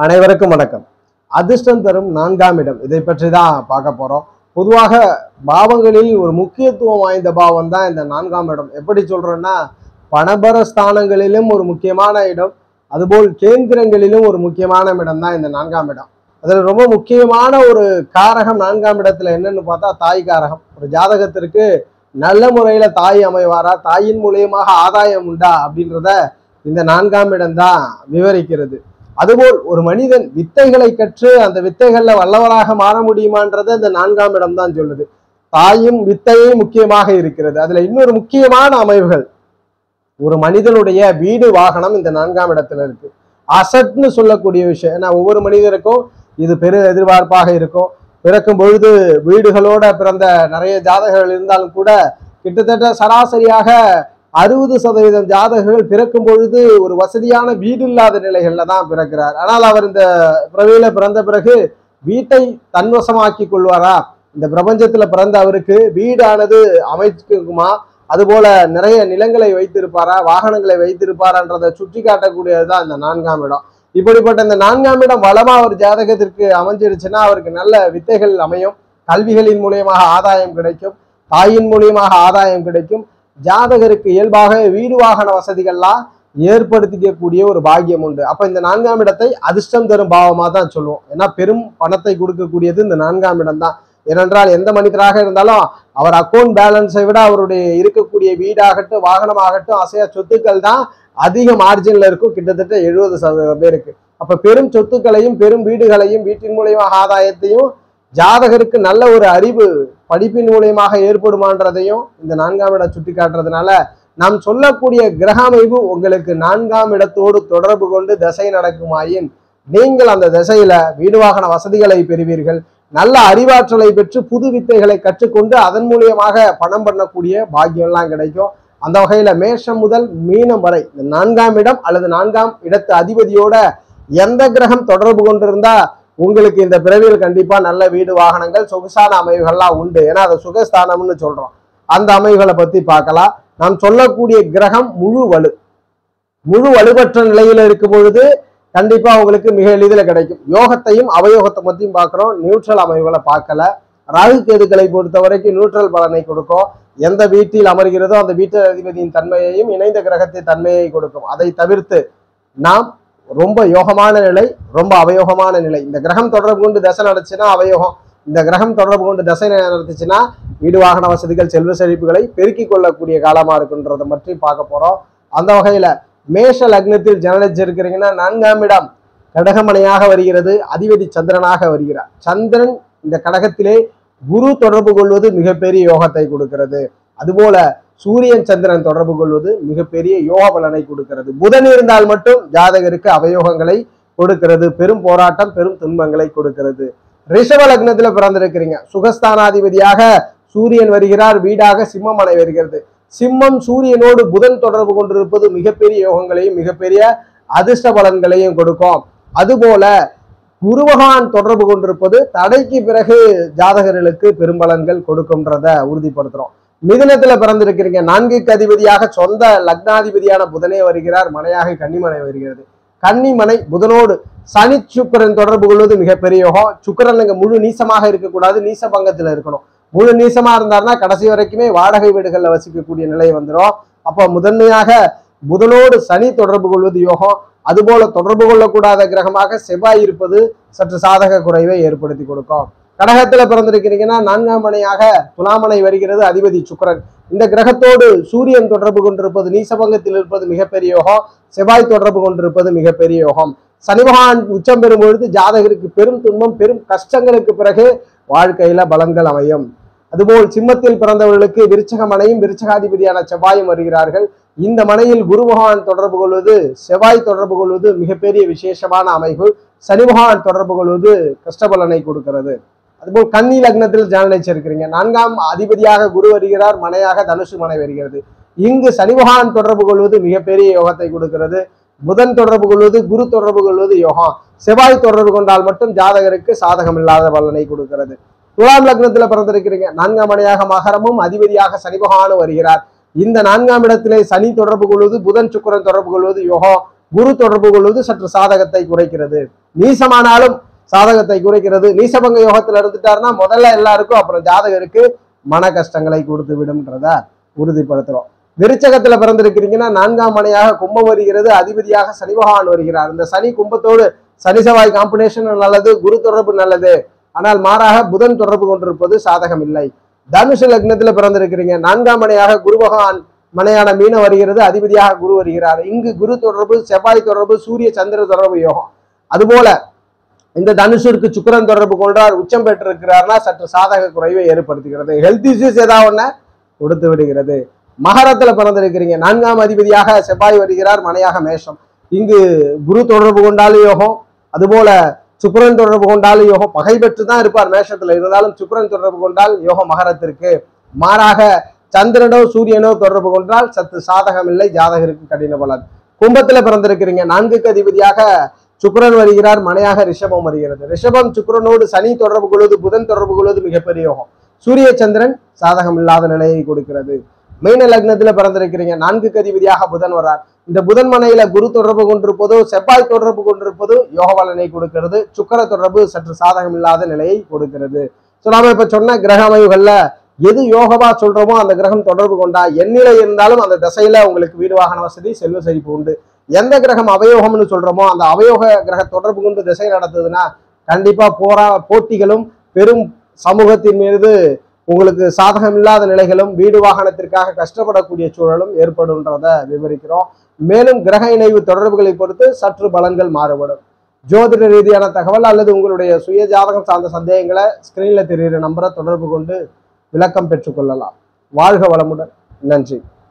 அனைவருக்கும் வணக்கம் அதிர்ஷ்டம் தரும் நான்காம் இடம் இதை பற்றி தான் பார்க்க போறோம் பொதுவாக பாவங்களில் ஒரு முக்கியத்துவம் வாய்ந்த பாவம் தான் இந்த நான்காம் இடம் எப்படி சொல்றோம்னா பணபர ஸ்தானங்களிலும் ஒரு முக்கியமான இடம் அதுபோல் கேந்திரங்களிலும் ஒரு முக்கியமான இடம் தான் இந்த நான்காம் இடம் அதில் ரொம்ப முக்கியமான ஒரு காரகம் நான்காம் இடத்துல என்னன்னு பார்த்தா தாய் காரகம் ஒரு ஜாதகத்திற்கு நல்ல முறையில தாய் அமைவாரா தாயின் மூலியமாக ஆதாயம் உண்டா அப்படின்றத இந்த நான்காம் இடம் தான் விவரிக்கிறது அதுபோல் ஒரு மனிதன் வித்தைகளை கற்று அந்த வித்தைகள்ல வல்லவராக மாற முடியுமான்றதை இந்த நான்காம் இடம் தான் சொல்லுது தாயும் வித்தையும் முக்கியமாக இருக்கிறது அதுல இன்னொரு முக்கியமான அமைவுகள் ஒரு மனிதனுடைய வீடு வாகனம் இந்த நான்காம் இடத்துல இருக்கு அசட்னு சொல்லக்கூடிய விஷயம் ஏன்னா ஒவ்வொரு மனிதருக்கும் இது பெரு எதிர்பார்ப்பாக இருக்கும் பிறக்கும் பொழுது வீடுகளோட பிறந்த நிறைய ஜாதகங்கள் இருந்தாலும் கூட கிட்டத்தட்ட சராசரியாக அறுபது சதவீதம் ஜாதகர்கள் பிறக்கும் பொழுது ஒரு வசதியான வீடு இல்லாத நிலைகள்ல தான் பிறக்கிறார் ஆனால் அவர் இந்த பிறவியில பிறந்த பிறகு வீட்டை தன்வசமாக்கி கொள்வாரா இந்த பிரபஞ்சத்துல பிறந்த அவருக்கு வீடானது அமைக்குமா அதுபோல நிறைய நிலங்களை வைத்திருப்பாரா வாகனங்களை வைத்திருப்பாரான்றதை சுட்டி காட்டக்கூடியதுதான் இந்த நான்காம் இடம் இப்படிப்பட்ட இந்த நான்காம் இடம் வளமா ஒரு ஜாதகத்திற்கு அமைஞ்சிருச்சுன்னா அவருக்கு நல்ல வித்தைகள் அமையும் கல்விகளின் மூலியமாக ஆதாயம் கிடைக்கும் தாயின் மூலியமாக ஆதாயம் கிடைக்கும் ஜாதகருக்கு இயல்பாக வீடு வாகன வசதிகள்லாம் ஏற்படுத்திக்கக்கூடிய ஒரு பாக்கியம் உண்டு அப்ப இந்த நான்காம் இடத்தை அதிர்ஷ்டம் தரும் பாவமா தான் சொல்லுவோம் ஏன்னா பெரும் பணத்தை கொடுக்கக்கூடியது இந்த நான்காம் இடம் தான் ஏனென்றால் எந்த மனிதராக இருந்தாலும் அவர் அக்கௌண்ட் பேலன்ஸை விட அவருடைய இருக்கக்கூடிய வீடாகட்டும் வாகனமாகட்டும் அசையா சொத்துக்கள் தான் அதிக மார்ஜின்ல இருக்கும் கிட்டத்தட்ட எழுபது சதவீதம் பேருக்கு அப்ப பெரும் சொத்துக்களையும் பெரும் வீடுகளையும் வீட்டின் மூலியமாக ஆதாயத்தையும் ஜாதகருக்கு நல்ல ஒரு அறிவு படிப்பின் மூலியமாக ஏற்படுமான்றதையும் இந்த நான்காம் இடம் சுட்டி காட்டுறதுனால நாம் சொல்லக்கூடிய கிரக அமைவு உங்களுக்கு நான்காம் இடத்தோடு தொடர்பு கொண்டு திசை நடக்குமாயின் நீங்கள் அந்த திசையில வீடு வாகன வசதிகளை பெறுவீர்கள் நல்ல அறிவாற்றலை பெற்று புது வித்தைகளை கற்றுக்கொண்டு அதன் மூலியமாக பணம் பண்ணக்கூடிய பாக்கியம்லாம் கிடைக்கும் அந்த வகையில மேஷம் முதல் மீனம் வரை இந்த நான்காம் இடம் அல்லது நான்காம் இடத்து அதிபதியோட எந்த கிரகம் தொடர்பு கொண்டிருந்தா உங்களுக்கு இந்த பிறவியில் கண்டிப்பா நல்ல வீடு வாகனங்கள் சொகுசான அமைவுகள்லாம் உண்டு ஏன்னா அதை சுகஸ்தானம்னு சொல்றோம் அந்த அமைவுகளை பத்தி பார்க்கலாம் நாம் சொல்லக்கூடிய கிரகம் முழு வலு முழு வலுவற்ற நிலையில இருக்கும் பொழுது கண்டிப்பா உங்களுக்கு மிக எளிதில் கிடைக்கும் யோகத்தையும் அவயோகத்தை பத்தியும் பார்க்கிறோம் நியூட்ரல் அமைவுகளை பார்க்கல ராகு கேதுக்களை பொறுத்த வரைக்கும் நியூட்ரல் பலனை கொடுக்கும் எந்த வீட்டில் அமர்கிறதோ அந்த வீட்டு அதிபதியின் தன்மையையும் இணைந்த கிரகத்தின் தன்மையை கொடுக்கும் அதை தவிர்த்து நாம் ரொம்ப யோகமான நிலை ரொம்ப அவயோகமான நிலை இந்த கிரகம் தொடர்பு கொண்டு தசை நடச்சுன்னா அவயோகம் இந்த கிரகம் தொடர்பு கொண்டு தசை நடத்துச்சுன்னா வீடு வாகன வசதிகள் செல்வ செழிப்புகளை பெருக்கிக் கொள்ளக்கூடிய காலமா இருக்குன்றதை பற்றி பார்க்க போறோம் அந்த வகையில மேஷ லக்னத்தில் ஜனனிச்சிருக்கிறீங்கன்னா நான்காம் இடம் கடகமனையாக வருகிறது அதிபதி சந்திரனாக வருகிறார் சந்திரன் இந்த கடகத்திலே குரு தொடர்பு கொள்வது மிகப்பெரிய யோகத்தை கொடுக்கிறது அதுபோல சூரியன் சந்திரன் தொடர்பு கொள்வது மிகப்பெரிய யோக பலனை கொடுக்கிறது புதன் இருந்தால் மட்டும் ஜாதகருக்கு அவயோகங்களை கொடுக்கிறது பெரும் போராட்டம் பெரும் துன்பங்களை கொடுக்கிறது ரிஷப லக்னத்துல பிறந்திருக்கிறீங்க சுகஸ்தானாதிபதியாக சூரியன் வருகிறார் வீடாக சிம்மமனை வருகிறது சிம்மம் சூரியனோடு புதன் தொடர்பு கொண்டிருப்பது மிகப்பெரிய யோகங்களையும் மிகப்பெரிய அதிர்ஷ்ட பலன்களையும் கொடுக்கும் அதுபோல குரு பகவான் தொடர்பு கொண்டிருப்பது தடைக்கு பிறகு ஜாதகர்களுக்கு பெரும்பலன்கள் கொடுக்கும்ன்றத உறுதிப்படுத்துறோம் மிதுனத்துல பிறந்திருக்கிறீங்க நான்குக்கு அதிபதியாக சொந்த லக்னாதிபதியான புதனே வருகிறார் மனையாக கன்னிமனை வருகிறது கன்னிமனை புதனோடு சனி சுக்கரன் தொடர்பு கொள்வது மிகப்பெரிய யோகம் சுக்கரன் இங்க முழு நீசமாக இருக்கக்கூடாது நீச பங்கத்துல இருக்கணும் முழு நீசமா இருந்தாருன்னா கடைசி வரைக்குமே வாடகை வீடுகள்ல வசிக்கக்கூடிய நிலை வந்துடும் அப்போ முதன்மையாக புதனோடு சனி தொடர்பு கொள்வது யோகம் அதுபோல தொடர்பு கொள்ளக்கூடாத கிரகமாக செவ்வாய் இருப்பது சற்று சாதக குறைவை ஏற்படுத்தி கொடுக்கும் கடகத்துல பிறந்திருக்கிறீங்கன்னா நான்காம் மனையாக துலாமனை வருகிறது அதிபதி சுக்கரன் இந்த கிரகத்தோடு சூரியன் தொடர்பு கொண்டிருப்பது நீசபங்கத்தில் இருப்பது மிகப்பெரிய யோகம் செவ்வாய் தொடர்பு கொண்டிருப்பது மிகப்பெரிய யோகம் சனி பகவான் உச்சம் பெறும் பொழுது ஜாதகருக்கு பெரும் துன்பம் பெரும் கஷ்டங்களுக்கு பிறகு வாழ்க்கையில பலன்கள் அமையும் அதுபோல் சிம்மத்தில் பிறந்தவர்களுக்கு விருச்சக மனையும் விருச்சகாதிபதியான செவ்வாயும் வருகிறார்கள் இந்த மனையில் குரு பகவான் தொடர்பு கொள்வது செவ்வாய் தொடர்பு கொள்வது மிகப்பெரிய விசேஷமான அமைப்பு சனி பகவான் தொடர்பு கொள்வது கஷ்டபலனை கொடுக்கிறது அதுபோல் கன்னி லக்னத்தில் ஜனனிச்சிருக்கிறீங்க நான்காம் அதிபதியாக குரு வருகிறார் மனையாக தனுசு மனை வருகிறது இங்கு சனி பகவான் தொடர்பு கொள்வது மிகப்பெரிய யோகத்தை கொடுக்கிறது புதன் தொடர்பு கொள்வது குரு தொடர்பு கொள்வது யோகம் செவ்வாய் தொடர்பு கொண்டால் மட்டும் ஜாதகருக்கு சாதகம் இல்லாத பலனை கொடுக்கிறது துலாம் லக்னத்துல பிறந்திருக்கிறீங்க நான்காம் மனையாக மகரமும் அதிபதியாக சனி பகவானும் வருகிறார் இந்த நான்காம் இடத்திலே சனி தொடர்பு கொள்வது புதன் சுக்கிரன் தொடர்பு கொள்வது யோகம் குரு தொடர்பு கொள்வது சற்று சாதகத்தை குறைக்கிறது நீசமானாலும் சாதகத்தை குறைக்கிறது நீசபங்க யோகத்துல இருந்துட்டாருன்னா முதல்ல எல்லாருக்கும் அப்புறம் ஜாதகருக்கு மன கஷ்டங்களை கொடுத்து விடும்ன்றத உறுதிப்படுத்துறோம் விருச்சகத்துல பிறந்திருக்கிறீங்கன்னா நான்காம் மனையாக கும்பம் வருகிறது அதிபதியாக சனி பகவான் வருகிறார் இந்த சனி கும்பத்தோடு சனி செவ்வாய் காம்பினேஷன் நல்லது குரு தொடர்பு நல்லது ஆனால் மாறாக புதன் தொடர்பு கொண்டிருப்பது சாதகம் இல்லை தனுஷ லக்னத்துல பிறந்திருக்கிறீங்க நான்காம் மனையாக குரு பகவான் மனையான மீன வருகிறது அதிபதியாக குரு வருகிறார் இங்கு குரு தொடர்பு செவ்வாய் தொடர்பு சூரிய சந்திர தொடர்பு யோகம் அதுபோல இந்த தனுஷிற்கு சுக்கிரன் தொடர்பு கொண்டார் உச்சம் பெற்றிருக்கிறார்னா சற்று சாதக குறைவை ஏற்படுத்துகிறது ஹெல்த் இஷ்யூஸ் ஏதாவது ஒண்ண கொடுத்து விடுகிறது மகரத்துல பிறந்திருக்கிறீங்க நான்காம் அதிபதியாக செவ்வாய் வருகிறார் மனையாக மேஷம் இங்கு குரு தொடர்பு கொண்டாலும் யோகம் அதுபோல சுக்கிரன் தொடர்பு கொண்டாலும் யோகம் பகை பெற்று தான் இருப்பார் மேஷத்துல இருந்தாலும் சுக்கிரன் தொடர்பு கொண்டால் யோகம் மகரத்திற்கு மாறாக சந்திரனோ சூரியனோ தொடர்பு கொண்டால் சற்று சாதகம் இல்லை ஜாதகருக்கு கடின பலன் கும்பத்துல பிறந்திருக்கிறீங்க நான்குக்கு அதிபதியாக சுக்கிரன் வருகிறார் மனையாக ரிஷபம் வருகிறது ரிஷபம் சுக்கிரனோடு சனி தொடர்பு கொள்வது புதன் தொடர்பு கொள்வது மிகப்பெரிய யோகம் சூரிய சந்திரன் சாதகம் இல்லாத நிலையை கொடுக்கிறது மீன லக்னத்துல பிறந்திருக்கிறீங்க நான்குக்கு அதிபதியாக புதன் வர்றார் இந்த புதன் மனையில குரு தொடர்பு கொண்டிருப்பதோ செவ்வாய் தொடர்பு கொண்டிருப்பதோ யோக பலனை கொடுக்கிறது சுக்கர தொடர்பு சற்று சாதகம் இல்லாத நிலையை கொடுக்கிறது ஸோ நாம இப்ப சொன்ன கிரக அமைவுகள்ல எது யோகமா சொல்றோமோ அந்த கிரகம் தொடர்பு கொண்டா எந்நிலை இருந்தாலும் அந்த திசையில உங்களுக்கு வீடு வாகன வசதி செல்வ செழிப்பு உண்டு எந்த கிரகம் அவயோகம்னு சொல்றோமோ அந்த அவயோக கிரக தொடர்பு கொண்டு திசை நடத்துதுன்னா கண்டிப்பா போரா போட்டிகளும் பெரும் சமூகத்தின் மீது உங்களுக்கு சாதகம் இல்லாத நிலைகளும் வீடு வாகனத்திற்காக கஷ்டப்படக்கூடிய சூழலும் ஏற்படும்ன்றத விவரிக்கிறோம் மேலும் கிரக இணைவு தொடர்புகளை பொறுத்து சற்று பலன்கள் மாறுபடும் ஜோதிட ரீதியான தகவல் அல்லது உங்களுடைய சுய ஜாதகம் சார்ந்த சந்தேகங்களை ஸ்கிரீன்ல தெரிகிற நம்பரை தொடர்பு கொண்டு விளக்கம் பெற்றுக்கொள்ளலாம் வாழ்க வளமுடன் நன்றி